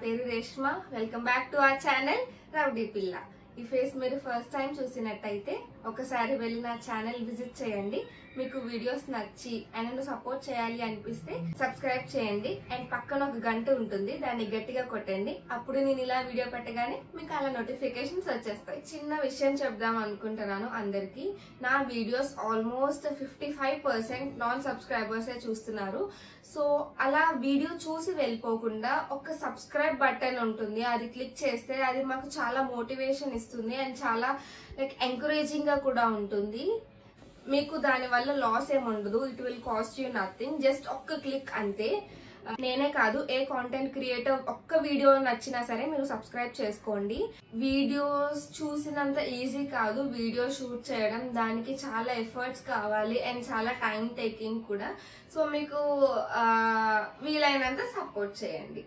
పేరు Reshma welcome back to our channel rowdy Pilla ఈ face మీరు ఫస్ట్ టైం చూసినట్టయితే ఒకసారి వెళ్ళి నా ఛానల్ విజిట్ చేయండి మీకు వీడియోస్ నచ్చి అండ్ నన్ను సపోర్ట్ చేయాలి అనిపిస్తే సబ్స్క్రైబ్ చేయండి అండ్ పక్కన ఒక గంట ఉంటుంది దాన్ని గట్టిగా కొట్టండి అప్పుడు నేను ఇలా వీడియో పెట్టగానే మీకు అలా నోటిఫికేషన్స్ వచ్చేస్తాయి చిన్న విషయం చెప్దాం అనుకుంటున్నాను అందరికి నా videos almost fifty five percent non సబ్స్క్రైబర్సే చూస్తున్నారు సో అలా వీడియో చూసి వెళ్ళిపోకుండా ఒక సబ్స్క్రైబ్ బటన్ ఉంటుంది అది క్లిక్ చేస్తే అది మాకు చాలా మోటివేషన్ ఇస్తుంది అండ్ చాలా లైక్ ఎంకరేజింగ్ గా కూడా ఉంటుంది మీకు దాని వల్ల లాస్ ఏమి ఉండదు it will cost you nothing just ఒక్క క్లిక్ అంతే నేనే కాదు ఏ కాంటెంట్ క్రియేటర్ ఒక్క వీడియో నచ్చినా సరే మీరు సబ్స్క్రైబ్ చేసుకోండి వీడియోస్ చూసినంత ఈజీ కాదు వీడియో షూట్ చేయడం దానికి చాలా ఎఫర్ట్స్ కావాలి అండ్ చాలా టైం టేకింగ్ కూడా సో మీకు ఆ, వీలైనంత సపోర్ట్ చేయండి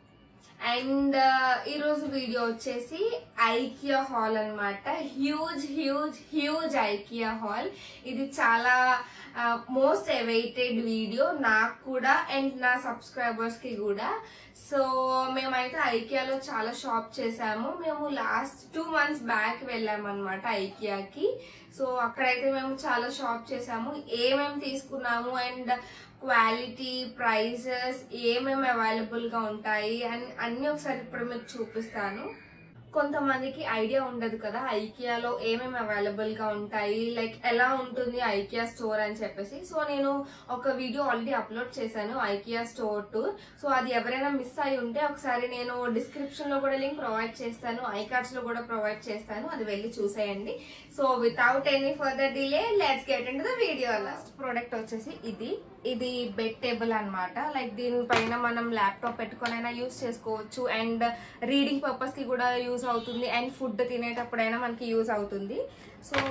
అండ్ ఈరోజు వీడియో వచ్చేసి ఐకియా హాల్ అన్నమాట huge huge huge IKEA hall ఇది చాలా మోస్ట్ అవైటెడ్ వీడియో నాకు కూడా అండ్ నా సబ్స్క్రైబర్స్ కి కూడా సో మేమైతే ఐకియాలో చాలా షాప్ చేసాము మేము లాస్ట్ టూ మంత్స్ బ్యాక్ వెళ్ళామన్నమాట ఐకియాకి సో అక్కడైతే మేము చాలా షాప్ చేసాము ఏమేమి తీసుకున్నాము అండ్ క్వాలిటీ ప్రైజెస్ ఏమేమి అవైలబుల్ గా ఉంటాయి అని అన్ని ఒకసారి ఇప్పుడు మీకు చూపిస్తాను కొంతమందికి ఐడియా ఉండదు కదా ఐకియాలో ఏమేమి అవైలబుల్ గా ఉంటాయి లైక్ ఎలా ఉంటుంది ఐకియా స్టోర్ అని చెప్పేసి సో నేను ఒక వీడియో ఆల్రెడీ అప్లోడ్ చేశాను ఐకియా స్టోర్ టూర్ సో అది ఎవరైనా మిస్ అయి ఉంటే ఒకసారి నేను డిస్క్రిప్షన్ లో కూడా లింక్ ప్రొవైడ్ చేస్తాను ఐకార్డ్స్ లో కూడా ప్రొవైడ్ చేస్తాను అది వెళ్ళి చూసేయండి so without any further delay let's get in the video last product వచ్చేసి ఇది ఇది బెడ్ టేబుల్ అన్నమాట లైక్ దీనిపైన మనం ల్యాప్టాప్ పెట్టుకొనైనా యూస్ చేసుకోవచ్చు అండ్ రీడింగ్ పర్పస్ కి కూడా యూజ్ అవుతుంది అండ్ ఫుడ్ తినేటప్పుడైనా మనకి యూజ్ అవుతుంది సో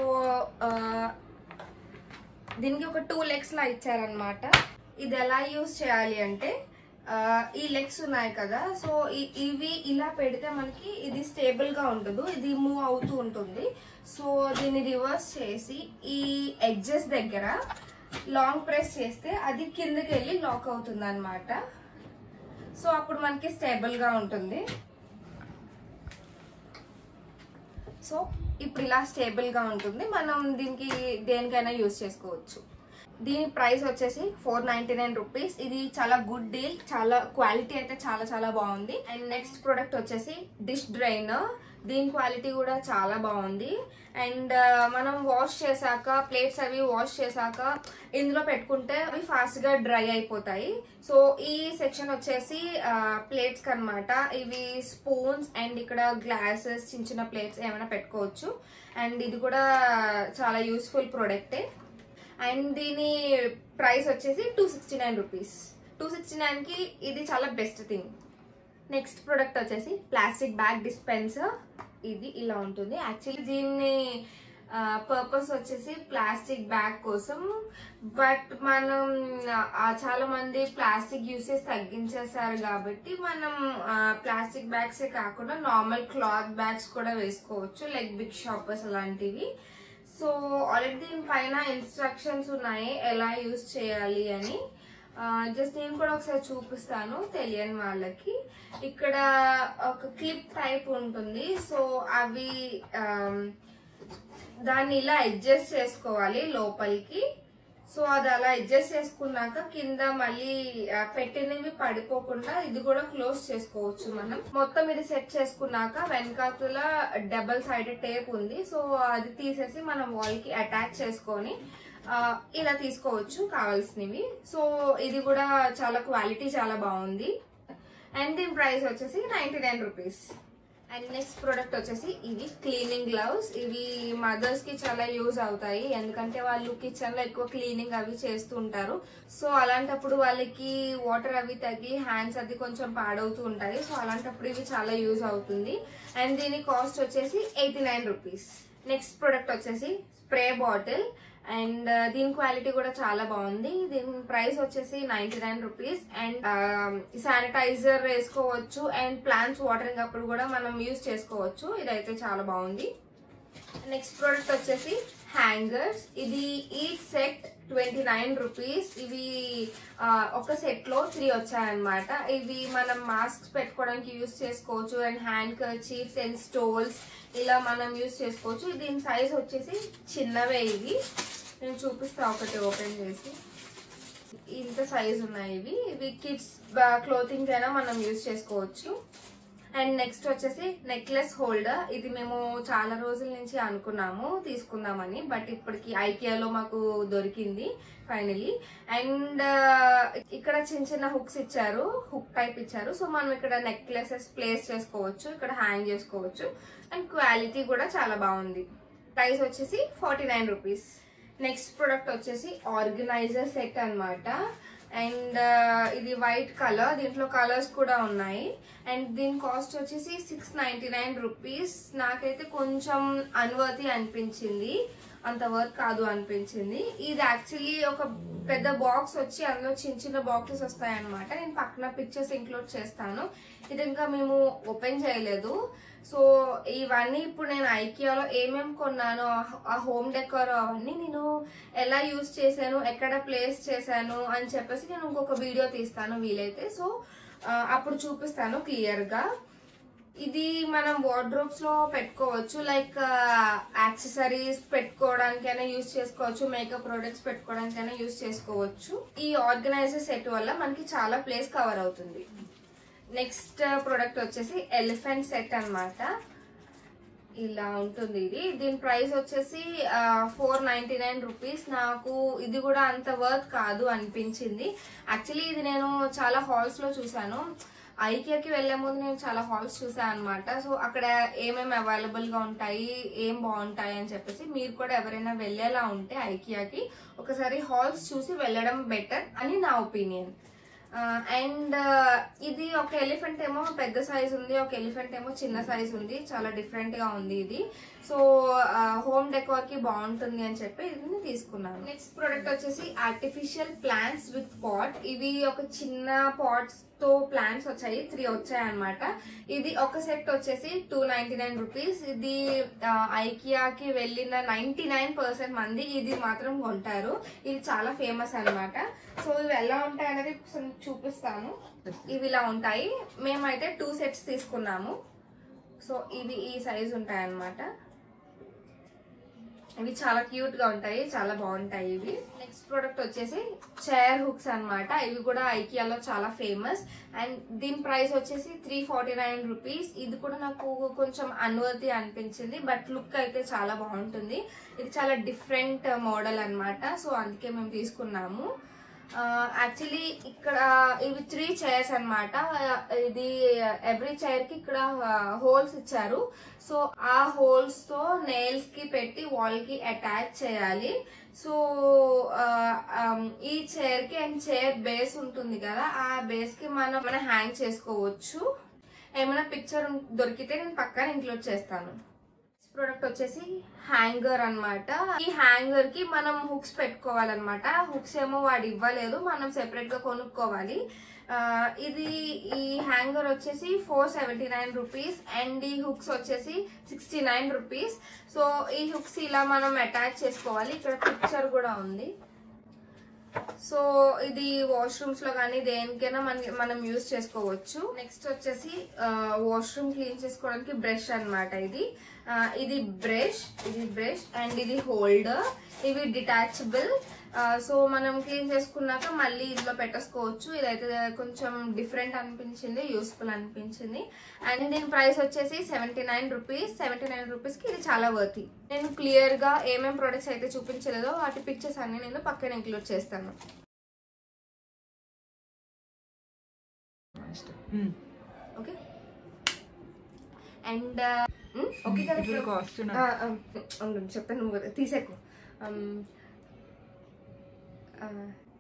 దీనికి ఒక టూ లెగ్స్ లా ఇచ్చారనమాట ఇది ఎలా యూజ్ చేయాలి అంటే ఆ, ఈ లెగ్స్ ఉన్నాయి కదా సో ఈ- ఇవి ఇలా పెడితే మనకి ఇది స్టేబుల్ గా ఉండదు ఇది మూవ్ అవుతూ ఉంటుంది సో దీన్ని రివర్స్ చేసి ఈ ఎడ్జెస్ దగ్గర లాంగ్ ప్రెస్ చేస్తే అది కిందకి వెళ్ళి లాక్ అవుతుంది అనమాట సో అప్పుడు మనకి స్టేబుల్ గా ఉంటుంది సో ఇప్పుడు ఇలా స్టేబుల్ గా ఉంటుంది మనం దీనికి దేనికైనా యూజ్ చేసుకోవచ్చు దీని ప్రైస్ వచ్చేసి ఫోర్ నైన్టీ నైన్ రూపీస్ ఇది చాలా గుడ్ డీల్ చాలా క్వాలిటీ అయితే చాలా చాలా బాగుంది అండ్ నెక్స్ట్ ప్రోడక్ట్ వచ్చేసి డిష్ డ్రైనర్ దీని క్వాలిటీ కూడా చాలా బాగుంది అండ్ మనం వాష్ చేశాక ప్లేట్స్ అవి వాష్ చేశాక ఇందులో పెట్టుకుంటే అవి ఫాస్ట్ గా డ్రై అయిపోతాయి సో ఈ సెక్షన్ వచ్చేసి ప్లేట్స్ కనమాట ఇవి స్పూన్స్ అండ్ ఇక్కడ గ్లాసెస్ చిన్న చిన్న ప్లేట్స్ ఏమైనా పెట్టుకోవచ్చు అండ్ ఇది కూడా చాలా యూస్ఫుల్ ప్రోడక్టే అండ్ దీని ప్రైస్ వచ్చేసి two sixty nine rupees two sixty nine కి ఇది చాలా బెస్ట్ థింగ్ నెక్స్ట్ ప్రోడక్ట్ వచ్చేసి ప్లాస్టిక్ బ్యాగ్ డిస్పెన్సర్ ఇది ఇలా ఉంటుంది యాక్చువల్లీ దీన్ని పర్పస్ వచ్చేసి ప్లాస్టిక్ బ్యాగ్ కోసం బట్ మనం ఆ, చాలా మంది ప్లాస్టిక్ యూసేజ్ తగ్గించేశారు కాబట్టి మనం ప్లాస్టిక్ బ్యాగ్స్ కాకుండా నార్మల్ క్లాత్ బ్యాగ్స్ కూడా వేసుకోవచ్చు లైక్ బిగ్ షాపర్స్ అలాంటివి సో ఆల్రెడీ దీనిపైన ఇన్స్ట్రక్షన్స్ ఉన్నాయి ఎలా యూజ్ చేయాలి అని జస్ట్ నేను కూడా ఒకసారి చూపిస్తాను తెలియని వాళ్ళకి ఇక్కడ ఒక క్లిప్ టైప్ ఉంటుంది సో అవి ఆమ్, దాన్ని ఇలా అడ్జస్ట్ చేసుకోవాలి లోపలికి సో అది అలా అడ్జస్ట్ చేసుకున్నాక కింద మళ్ళీ ఆ, పెట్టినవి పడిపోకుండా ఇది కూడా క్లోజ్ చేసుకోవచ్చు మనం మొత్తం ఇది సెట్ చేసుకున్నాక వెనకాతల డబల్ సైడ్ టేప్ ఉంది సో అది తీసేసి మనం వాల్ కి అటాచ్ చేసుకొని ఆ, ఇలా తీసుకోవచ్చు కావాల్సినవి సో ఇది కూడా చాలా క్వాలిటీ చాలా బాగుంది అండ్ దీని ప్రైస్ వచ్చేసి ninety nine rupees and next product వచ్చేసి ఇవి క్లీనింగ్ గ్లౌస్ ఇవి మదర్స్ కి చాలా యూజ్ అవుతాయి ఎందుకంటే వాళ్ళు కిచెన్ లో ఎక్కువ క్లీనింగ్ అవి చేస్తూ ఉంటారు సో అలాంటప్పుడు వాళ్ళకి వాటర్ అవి తగిలి హ్యాండ్స్ అది కొంచెం పాడవుతూ ఉంటాయి సో అలాంటప్పుడు ఇవి చాలా యూజ్ అవుతుంది అండ్ దీని కాస్ట్ వచ్చేసి eighty nine rupees next product వచ్చేసి స్ప్రే బాటిల్ అండ్ దీని క్వాలిటీ కూడా చాలా బాగుంది దీని ప్రైస్ వచ్చేసి ninety nine rupees and sanitiser వేసుకోవచ్చు అండ్ ప్లాంట్స్ వాటరింగ్ అప్పుడు కూడా మనం యూజ్ చేసుకోవచ్చు ఇదైతే చాలా బాగుంది నెక్స్ట్ ప్రోడక్ట్ వచ్చేసి హ్యాంగర్స్ ఇది ఈ సెట్ ట్వంటీ నైన్ రూపీస్ ఇవి ఆ, ఒక సెట్ లో త్రీ వచ్చాయన్నమాట ఇవి మనం మాస్క్ పెట్టుకోవడానికి యూస్ చేసుకోవచ్చు and handkerchiefs and stoles ఇలా మనం యూస్ చేసుకోవచ్చు దీని సైజ్ వచ్చేసి చిన్నవే ఇవి నేను చూపిస్తా ఒకటి ఓపెన్ చేసి ఇంత సైజ్ ఉన్నాయి ఇవి ఇవి కిడ్స్ క్లోతింగ్ అయినా మనం యూజ్ చేసుకోవచ్చు అండ్ నెక్స్ట్ వచ్చేసి నెక్లెస్ హోల్డర్ ఇది మేము చాలా రోజుల నుంచి అనుకున్నాము తీసుకుందామని బట్ ఇప్పటికి ఐకియాలో మాకు దొరికింది ఫైనలీ అండ్ ఇక్కడ చిన్న చిన్న హుక్స్ ఇచ్చారు హుక్ టైప్ ఇచ్చారు సో మనం ఇక్కడ నెక్లెసెస్ ప్లేస్ చేసుకోవచ్చు ఇక్కడ హ్యాంగ్ చేసుకోవచ్చు అండ్ క్వాలిటీ కూడా చాలా బాగుంది ప్రైస్ వచ్చేసి forty nine rupees next product వచ్చేసి ఆర్గనైజర్ సెట్ అన్నమాట అండ్ ఇది వైట్ కలర్ దీంట్లో కలర్స్ కూడా ఉన్నాయి అండ్ దీని కాస్ట్ వచ్చేసి సిక్స్ నైన్టీ నైన్ రూపీస్ నాకైతే కొంచెం అన్వర్తి అనిపించింది అంత వర్త్ కాదు అనిపించింది ఇది యాక్చువల్లీ ఒక పెద్ద బాక్స్ వచ్చి అందులో చిన్న చిన్న బాక్సెస్ వస్తాయి అనమాట నేను పక్కన పిక్చర్స్ ఇంక్లూడ్ చేస్తాను ఇది ఇంకా మేము ఓపెన్ చేయలేదు సో ఇవన్నీ ఇప్పుడు నేను ఐకియాలో ఏమేమి కొన్నానో ఆ- ఆ హోమ్ డెకోర్ అవన్నీ నేను ఎలా యూస్ చేశాను ఎక్కడ ప్లేస్ చేశాను అని చెప్పేసి నేను ఇంకొక వీడియో తీస్తాను వీలైతే సో ఆ, అప్పుడు చూపిస్తాను క్లియర్ గా ఇది మనం వార్డ్రోబ్స్ లో పెట్టుకోవచ్చు లైక్ యాక్సెసరీస్ పెట్టుకోవడానికైనా యూస్ చేసుకోవచ్చు మేకప్ ప్రొడక్ట్స్ పెట్టుకోవడానికైనా యూస్ చేసుకోవచ్చు ఈ ఆర్గనైజర్ సెట్ వల్ల మనకి చాలా ప్లేస్ కవర్ అవుతుంది నెక్స్ట్ ప్రోడక్ట్ వచ్చేసి ఎలిఫెంట్ సెట్ అన్నమాట ఇలా ఉంటుంది ఇది దీని ప్రైస్ వచ్చేసి ఫోర్ నైన్టీ నైన్ రూపీస్ నాకు ఇది కూడా అంత వర్త్ కాదు అనిపించింది యాక్చువల్లీ ఇది నేను చాలా హాల్స్ లో చూసాను ఐకియాకి వెళ్లే ముందు నేను చాలా హాల్స్ చూసాను అనమాట సో అక్కడ ఏమేమి అవైలబుల్ గా ఉంటాయి ఏం బాగుంటాయి అని చెప్పేసి మీరు కూడా ఎవరైనా వెళ్ళేలా ఉంటే ఐకియాకి ఒకసారి హాల్స్ చూసి వెళ్ళడం బెటర్ అని నా ఒపీనియన్ అండ్ ఇది ఒక ఎలిఫెంట్ ఏమో పెద్ద సైజ్ ఉంది ఒక ఎలిఫెంట్ ఏమో చిన్న సైజ్ ఉంది చాలా డిఫరెంట్ గా ఉంది ఇది సో హోమ్ డెకోర్ కి బాగుంటుంది అని చెప్పి ఇది తీసుకున్నాను నెక్స్ట్ ప్రోడక్ట్ వచ్చేసి ఆర్టిఫిషియల్ ప్లాంట్స్ విత్ పాట్ ఇవి ఒక చిన్న పాట్స్ తో ప్లాంట్స్ వచ్చాయి త్రీ వచ్చాయి అనమాట ఇది ఒక సెట్ వచ్చేసి టూ నైన్టీ నైన్ రూపీస్ ఇది ఆ, ఐకియాకి వెళ్ళిన నైన్టీ నైన్ పర్సెంట్ మంది ఇది మాత్రం కొంటారు ఇది చాలా ఫేమస్ అన్నమాట సో ఇవి ఎలా ఉంటాయి అనేది ఒకసారి చూపిస్తాను ఇవి ఇలా ఉంటాయి మేమైతే టూ సెట్స్ తీసుకున్నాము సో ఇవి ఈ సైజ్ ఉంటాయి అన్నమాట ఇవి చాలా క్యూట్ గా ఉంటాయి చాలా బాగుంటాయి ఇవి నెక్స్ట్ ప్రోడక్ట్ వచ్చేసి చైర్ హుక్స్ అన్నమాట ఇవి కూడా ఐకియాలో చాలా ఫేమస్ అండ్ దీని ప్రైస్ వచ్చేసి త్రీ ఫార్టీ నైన్ రూపీస్ ఇది కూడా నాకు కొంచెం అన్వర్తి అనిపించింది బట్ లుక్ అయితే చాలా బాగుంటుంది ఇది చాలా డిఫరెంట్ మోడల్ అన్నమాట సో అందుకే మేము తీసుకున్నాము యాక్చువల్లీ ఇక్కడ ఇవి త్రీ చైర్స్ అన్నమాట ఇది ఎవ్రీ చైర్ కి ఇక్కడ హోల్స్ ఇచ్చారు సో ఆ హోల్స్ తో నెయిల్స్ కి పెట్టి వాల్ కి అటాచ్ చేయాలి సో ఆ, ఆమ్, ఈ చైర్ కి అండ్ చైర్ బేస్ ఉంటుంది కదా ఆ బేస్ కి మనం మనం హ్యాంగ్ చేసుకోవచ్చు ఏమైనా పిక్చర్ దొరికితే నేను పక్కన ఇంక్లూడ్ చేస్తాను ప్రోడక్ట్ వచ్చేసి హ్యాంగర్ అన్నమాట ఈ హ్యాంగర్ కి మనం హుక్స్ పెట్టుకోవాలన్నమాట హుక్స్ ఏమో వాడు ఇవ్వలేదు మనం సెపరేట్ గా కొనుక్కోవాలి ఆ, ఇది ఈ హ్యాంగర్ వచ్చేసి four seventy nine rupees and ఈ హుక్స్ వచ్చేసి సిక్స్టీ నైన్ రూపీస్ సో ఈ హుక్స్ ఇలా మనం అటాచ్ చేసుకోవాలి ఇక్కడ పిక్చర్ కూడా ఉంది సో ఇది వాష్రూమ్స్ లో కానీ దేనికైనా మన మనం యూజ్ చేసుకోవచ్చు నెక్స్ట్ వచ్చేసి వాష్రూమ్ క్లీన్ చేసుకోవడానికి బ్రష్ అన్నమాట ఇది ఆ, ఇది బ్రష్ ఇది బ్రష్ అండ్ ఇది హోల్డర్ ఇవి డిటాచబుల్ సో మనం క్లీన్ చేసుకున్నాక మళ్ళీ ఇందులో పెట్టేసుకోవచ్చు ఇదైతే కొంచెం డిఫరెంట్ అనిపించింది యూస్ఫుల్ అనిపించింది అండ్ దీని ప్రైస్ వచ్చేసి seventy nine rupees seventy nine rupees కి ఇది చాలా వర్తి నేను క్లియర్ గా ఏమేం ప్రొడక్ట్స్ అయితే చూపించలేదో వాటి పిక్చర్స్ అన్ని నేను పక్కన ఇంక్లూడ్ చేస్తాను ఓకే అండ్ ఓకే కదా ఇప్పుడు కాస్ట్ ఆ, ఆ, ఉండు, చెప్తాను నువ్వు కదా, తీసేకు Um, ఆ,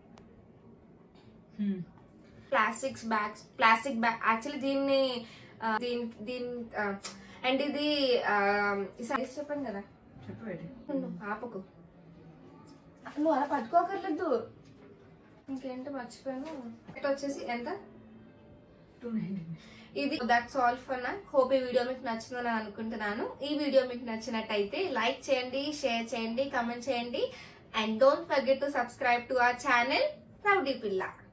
plastics bags plastic bag actually దీన్ని ఆ, దీని దీని అండ్ ఇది ఆ, ఈ సైజ్ చెప్పాను కదా చెప్పండి ఉండు, ఆపకు నువ్వు అలా పట్టుకోకర్లేదు ఇంకేంటి మర్చిపోయాను రేట్ వచ్చేసి ఎంత టూ నైన్టీ ఇది దట్స్ ఆల్ ఫర్ నా హోప్ ఈ వీడియో మీకు నచ్చిందని అనుకుంటున్నాను ఈ వీడియో మీకు నచ్చినట్టయితే లైక్ చేయండి షేర్ చేయండి కమెంట్ చేయండి and don't forget to subscribe to our channel rowdy పిల్ల